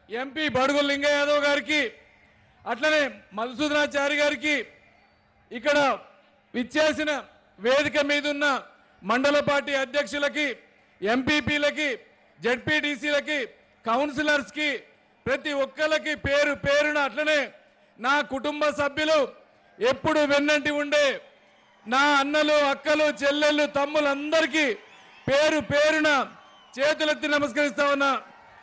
MP బడుగు లింగ యాదవ్ గారికి అట్లనే మధుసూదనాచారి గారికి ఇక్కడ విచ్చేసిన వేదిక మీద ఉన్న మండల పార్టీ అధ్యక్షులకి ఎంపీపీలకి జడ్పీటీసీలకి కౌన్సిలర్స్కి ప్రతి ఒక్కరికి పేరు పేరున అట్లనే నా కుటుంబ సభ్యులు ఎప్పుడు వెన్నంటి ఉండే నా అన్నలు అక్కలు చెల్లెళ్ళు తమ్ములందరికీ పేరు పేరున చేతులెత్తి నమస్కరిస్తా ఉన్నా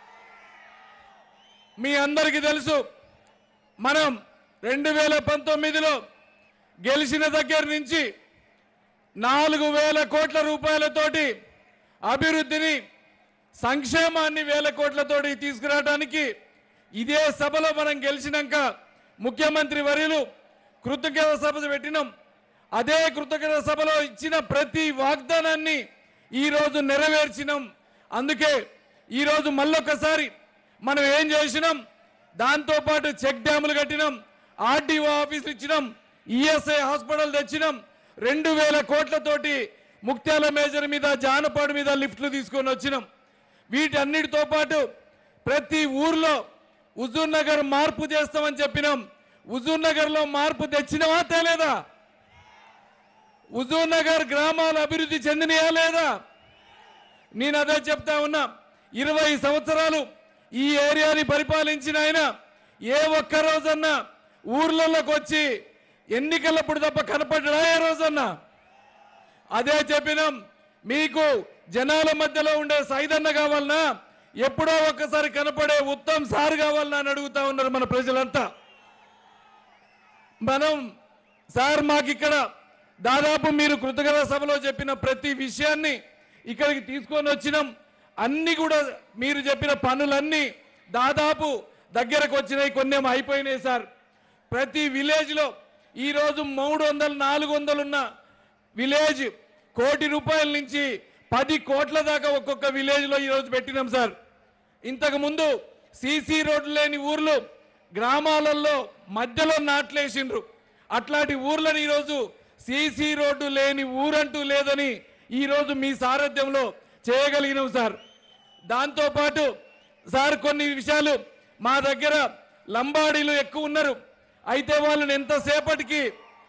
మీ అందరికీ తెలుసు మనం రెండు వేల పంతొమ్మిదిలో గెలిచిన దగ్గర నుంచి నాలుగు వేల కోట్ల రూపాయలతోటి అభివృద్ధిని సంక్షేమాన్ని వేల కోట్లతోటి తీసుకురావడానికి ఇదే సభలో మనం గెలిచినాక ముఖ్యమంత్రి వర్యులు కృతజ్ఞత సభ పెట్టినాం అదే కృతజ్ఞత సభలో ఇచ్చిన ప్రతి వాగ్దానాన్ని ఈరోజు నెరవేర్చినాం అందుకే ఈరోజు మళ్ళొకసారి మనం ఏం చేసినాం దాంతోపాటు చెక్ డ్యాములు కట్టినాం ఆర్డీఓ ఆఫీసులు ఇచ్చినాం ఈఎస్ఐ హాస్పిటల్ తెచ్చినాం రెండు వేల కోట్లతోటి ముక్త్యాల మేజర్ మీద జానపాడు మీద లిఫ్ట్లు తీసుకొని వచ్చినాం వీటన్నిటితో పాటు ప్రతి ఊర్లో హుజూర్ నగర్ మార్పు చేస్తామని చెప్పినాం హుజూర్ నగర్ లో మార్పు తెచ్చినవా తేలేదా హుజూర్ నగర్ గ్రామాలు అభివృద్ధి చెందినయా లేదా నేను అదే చెప్తా ఉన్నా ఇరవై సంవత్సరాలు ఈ ఏరియాని పరిపాలించిన ఆయన ఏ ఒక్క రోజన్నా ఊర్లలోకి వచ్చి ఎన్నికలప్పుడు తప్ప కనపడ్డా ఏ రోజన్నా అదే చెప్పినాం మీకు జనాల మధ్యలో ఉండే సైదన్న కావాలనా ఎప్పుడో ఒక్కసారి కనపడే ఉత్తమ్ సార్ కావాలనా అని అడుగుతా ఉన్నారు మన ప్రజలంతా మనం సార్ మాకు ఇక్కడ దాదాపు మీరు కృతజ్ఞత సభలో చెప్పిన ప్రతి విషయాన్ని ఇక్కడికి తీసుకొని వచ్చినాం అన్ని కూడా మీరు చెప్పిన పనులన్నీ దాదాపు దగ్గరకు వచ్చినాయి కొన్ని ఏమో అయిపోయినాయి సార్ ప్రతి విలేజ్లో ఈరోజు మూడు వందలు నాలుగు వందలు ఉన్న విలేజ్ కోటి రూపాయల నుంచి పది కోట్ల దాకా ఒక్కొక్క విలేజ్లో ఈరోజు పెట్టినాం సార్ ఇంతకు ముందు సీసీ రోడ్లు లేని ఊర్లు గ్రామాలలో మధ్యలో నాట్లేసిండ్రు అట్లాంటి ఊర్లను ఈరోజు సీసీ రోడ్డు లేని ఊరంటూ లేదని ఈరోజు మీ సారథ్యంలో చేయగలిగినాం సార్ దాంతోపాటు సార్ కొన్ని విషయాలు మా దగ్గర లంబాడీలు ఎక్కువ ఉన్నారు అయితే వాళ్ళని ఎంతసేపటికి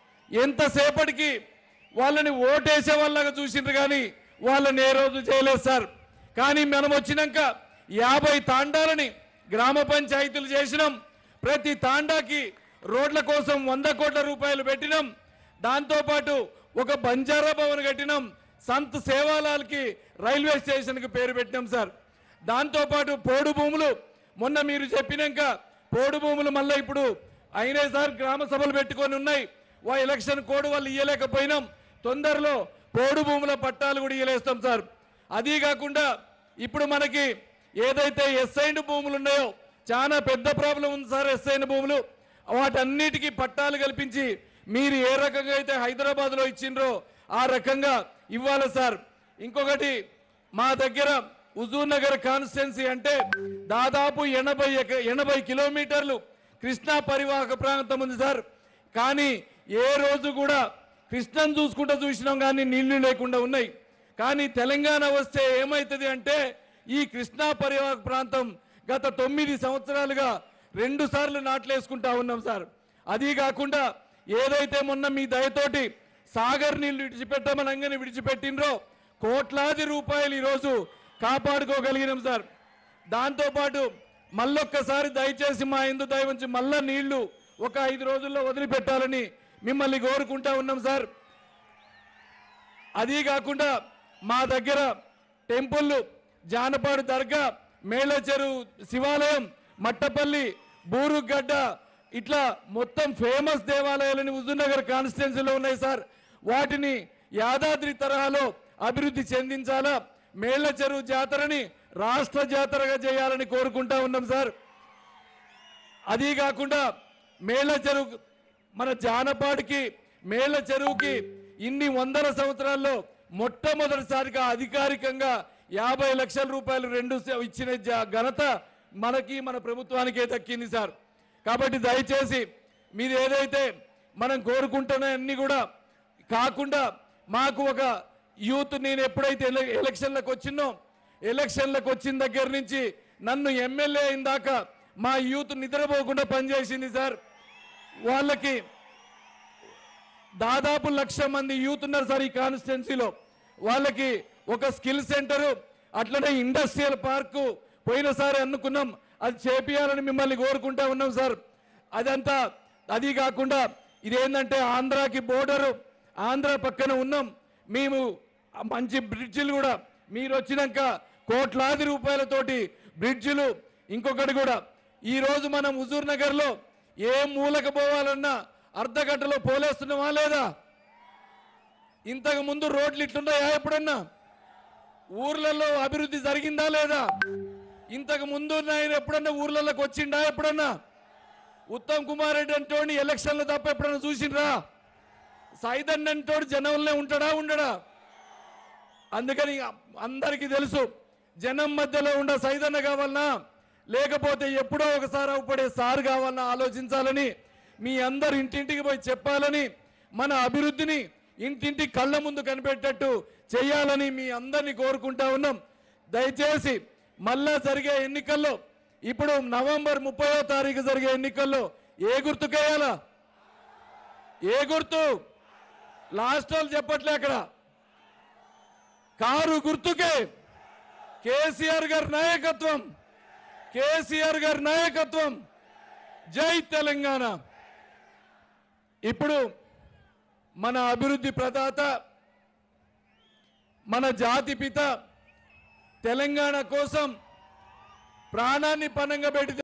ఎంతసేపటికి వాళ్ళని ఓటేసే వాళ్ళగా చూసిండ్రు కానీ వాళ్ళని ఏ రోజు చేయలేదు సార్ కానీ మనం వచ్చినాక యాభై తాండాలని గ్రామ పంచాయతీలు చేసినాం ప్రతి తాండాకి రోడ్ల కోసం వంద కోట్ల రూపాయలు పెట్టినాం దాంతోపాటు ఒక బంజారా భవన్ కట్టినాం సంత్ సేవాలాల్కి రైల్వే స్టేషన్కి పేరు పెట్టినాం సార్ దాంతోపాటు పోడు భూములు మొన్న మీరు చెప్పినాక పోడు భూములు మళ్ళీ ఇప్పుడు అయినే సార్ గ్రామ సభలు పెట్టుకొని ఉన్నాయి వా ఎలక్షన్ కోడ్ వాళ్ళు ఇయ్యలేకపోయినాం తొందరలో పోడు భూముల పట్టాలు కూడా ఇయ్యలేస్తాం సార్ అదీ కాకుండా ఇప్పుడు మనకి ఏదైతే ఎస్ఐన్ భూములు ఉన్నాయో చాలా పెద్ద ప్రాబ్లం ఉంది సార్ ఎస్ఐన్ భూములు వాటన్నిటికీ పట్టాలు కల్పించి మీరు ఏ రకంగా అయితే హైదరాబాద్ లో ఇచ్చిండ్రో ఆ రకంగా ఇవ్వాలి సార్ ఇంకొకటి మా దగ్గర హుజూర్ నగర్ కాన్స్టిట్యున్సీ అంటే దాదాపు ఎనభై ఎక- ఎనభై కిలోమీటర్లు కృష్ణా పరివాహక ప్రాంతం ఉంది సార్ కానీ ఏ రోజు కూడా కృష్ణను చూసుకుంటూ చూసినాం కానీ నీళ్లు లేకుండా ఉన్నాయి కానీ తెలంగాణ వస్తే ఏమవుతుంది అంటే ఈ కృష్ణా పరివాహక ప్రాంతం గత తొమ్మిది సంవత్సరాలుగా రెండు సార్లు నాట్లేసుకుంటా ఉన్నాం సార్ అది కాకుండా ఏదైతే మొన్న మీ దయతోటి సాగర్ నీళ్లు విడిచిపెట్టమనంగానే విడిచిపెట్టినరో కోట్లాది రూపాయలు ఈరోజు కాపాడుకోగలిగినాం సార్ దాంతోపాటు మళ్ళొక్కసారి దయచేసి మా ఇందు దయ ఉంచి మళ్ళా నీళ్లు ఒక ఐదు రోజుల్లో వదిలిపెట్టాలని మిమ్మల్ని కోరుకుంటా ఉన్నాం సార్ అదీ కాకుండా మా దగ్గర టెంపుల్లు జానపాడు దర్గా మేళచెరు శివాలయం మట్టపల్లి బూరుగడ్డ ఇట్లా మొత్తం ఫేమస్ దేవాలయాలని హుజూర్నగర్ కాన్స్టిట్యున్సీలో ఉన్నాయి సార్ వాటిని యాదాద్రి తరహాలో అభివృద్ధి చెందించాలా మేళ్ల జాతరని రాష్ట్ర జాతరగా చేయాలని కోరుకుంటా ఉన్నాం సార్ అదీ కాకుండా మేళ్ల చెరువు మన జానపాడికి మేళ్ల చెరువుకి ఇన్ని వందల సంవత్సరాల్లో మొట్టమొదటిసారిగా అధికారికంగా యాభై లక్షల రూపాయలు రెండు స- ఇచ్చిన జ- ఘనత మనకి మన ప్రభుత్వానికే దక్కింది సార్ కాబట్టి దయచేసి మీరు ఏదైతే మనం కోరుకుంటున్న అన్ని కూడా కాకుండా మాకు ఒక యూత్ నేను ఎప్పుడైతే ఎల- ఎలక్షన్లకు వచ్చినో ఎలక్షన్లకు వచ్చిన దగ్గర నుంచి నన్ను ఎమ్మెల్యే అయిందాక మా యూత్ నిద్రపోకుండా పనిచేసింది సార్ వాళ్ళకి దాదాపు లక్ష మంది యూత్ ఉన్నారు సార్ ఈ కాన్స్టిట్యున్సీలో వాళ్ళకి ఒక స్కిల్ సెంటర్ అట్లనే ఇండస్ట్రియల్ పార్కు పోయినసారి అనుకున్నాం అది చేపియాలని మిమ్మల్ని కోరుకుంటా ఉన్నాం సార్ అదంతా అది కాకుండా ఇదేంటంటే ఆంధ్రాకి బోర్డరు ఆంధ్ర పక్కన ఉన్నాం మేము ఆ మంచి బ్రిడ్జిలు కూడా మీరు వచ్చినాక కోట్లాది రూపాయలతోటి బ్రిడ్జిలు ఇంకొకటి కూడా ఈ రోజు మనం హుజూర్ నగర్ లో ఏ మూలకు పోవాలన్నా అర్ధ గంటలో పోలేస్తున్నామా లేదా ఇంతకు ముందు రోడ్లు ఇట్లున్నాయా ఎప్పుడన్నా ఊర్లలో అభివృద్ధి జరిగిందా లేదా ఇంతకు ముందు ఆయన ఎప్పుడన్నా ఊర్లలోకి వచ్చిండా ఎప్పుడన్నా ఉత్తమ్ కుమార్ రెడ్డి అంటోని ఎలక్షన్లు తప్ప ఎప్పుడన్నా చూసిండ్రా సైదన్ అంటోడు జనంలో ఉంటాడా ఉండడా అందుకని అందరికీ తెలుసు జనం మధ్యలో ఉండ సైదన్న కావాలన్నా లేకపోతే ఎప్పుడో ఒకసారి అవుపడే సార్ కావాలన్నా ఆలోచించాలని మీ అందరు ఇంటింటికి పోయి చెప్పాలని మన అభివృద్ధిని ఇంటింటి కళ్ళ ముందు కనిపెట్టేట్టు చేయాలని మీ అందరినీ కోరుకుంటా ఉన్నాం దయచేసి మళ్ళా జరిగే ఎన్నికల్లో ఇప్పుడు నవంబర్ ముప్పయో తారీఖు జరిగే ఎన్నికల్లో ఏ గుర్తుకేయాలా ఏ గుర్తు లాస్ట్ వాళ్ళు చెప్పట్లే అక్కడ కారు గుర్తుకే కేసీఆర్ గారి నాయకత్వం కేసీఆర్ గారి నాయకత్వం జై తెలంగాణ ఇప్పుడు మన అభివృద్ధి ప్రదాత మన జాతి పిత తెలంగాణ కోసం ప్రాణాన్ని పనంగా పెట్టి